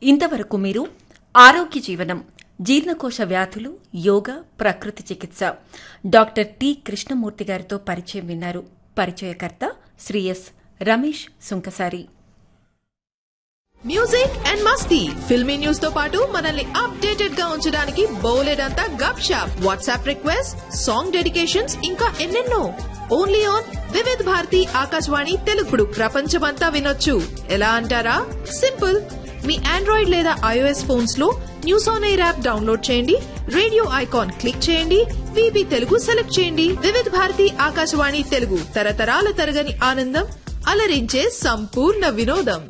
ఇంతవరకు మీరు ఆరోగ్య జీవనం జీర్ణకోశ వ్యాధులు యోగా ప్రకృతి చికిత్స డాక్టర్ టి కృష్ణమూర్తి గారితో పరిచయం విన్నారు పరిచయకర్త Shri S Ramesh Sunkasari music and Masti filmy news తో పాటు మనల్ని అప్డేటెడ్ గా ఉంచడానికి బోలెడంతా Gupshup WhatsApp request song dedications ఇంకా ఎన్నెన్నో ఓన్లీ ఆన్ వివిధ్ భారతి ఆకాశవాణి తెలుగుడు ప్రపంచమంతా వినొచ్చు ఎలా అంటారా సింపుల్ మీ ఆండ్రాయిడ్ లేదా ఐఓఎస్ ఫోన్స్ లో news on air app download చేయండి రేడియో ఐకాన్ క్లిక్ చేయండి విబి తెలుగు సెలెక్ట్ చేయండి వివిధ్ భారతి ఆకాశవాణి తెలుగు తరతరాల తరగని ఆనందం అలరించే సంపూర్ణ వినోదం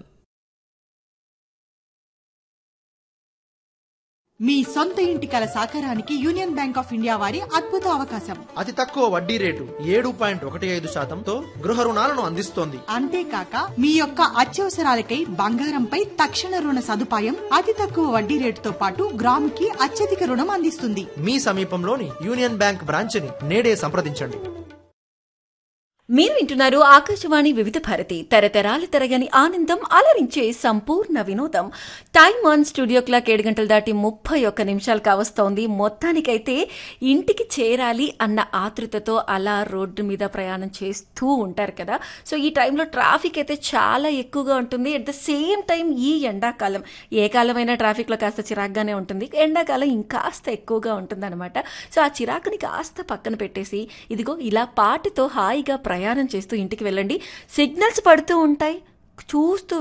మీ సొంత ఇంటి కల సాకారానికి యూనియన్ బ్యాంక్ ఆఫ్ ఇండియా వారి అద్భుత అవకాశం అతి తక్కువ వడ్డీ రేటు ఏడు పాయింట్ ఒకటి ఐదు శాతంతో గృహ రుణాలను అందిస్తోంది అంతేకాక మీ యొక్క అత్యవసరాలకై బంగారంపై తక్షణ రుణ సదుపాయం అతి తక్కువ వడ్డీ రేటుతో పాటు గ్రాముకి అత్యధిక రుణం అందిస్తుంది మీ సమీపంలోని యూనియన్ బ్యాంక్ బ్రాంచ్ని నేడే సంప్రదించండి మీరు వింటున్నారు ఆకాశవాణి వివిధ భారతి తరతరాల తరగని ఆనందం అలరించే సంపూర్ణ వినోదం టైమ్ ఆన్ స్టూడియో క్లాక్ ఏడు గంటలు దాటి ముప్పై ఒక్క నిమిషాలు కావస్తోంది మొత్తానికైతే ఇంటికి చేరాలి అన్న ఆతృతతో అలా రోడ్డు మీద ప్రయాణం చేస్తూ ఉంటారు కదా సో ఈ టైంలో ట్రాఫిక్ అయితే చాలా ఎక్కువగా ఉంటుంది అట్ ద సేమ్ టైం ఈ ఎండాకాలం ఏ కాలమైనా ట్రాఫిక్లో కాస్త చిరాగ్గానే ఉంటుంది ఎండాకాలం ఇంకాస్త ఎక్కువగా ఉంటుందన్నమాట సో ఆ చిరాకుని కాస్త పక్కన పెట్టేసి ఇదిగో ఇలా పాటతో హాయిగా ప్రయాణం చేస్తూ ఇంటికి వెళ్ళండి సిగ్నల్స్ పడుతూ ఉంటాయి చూస్తూ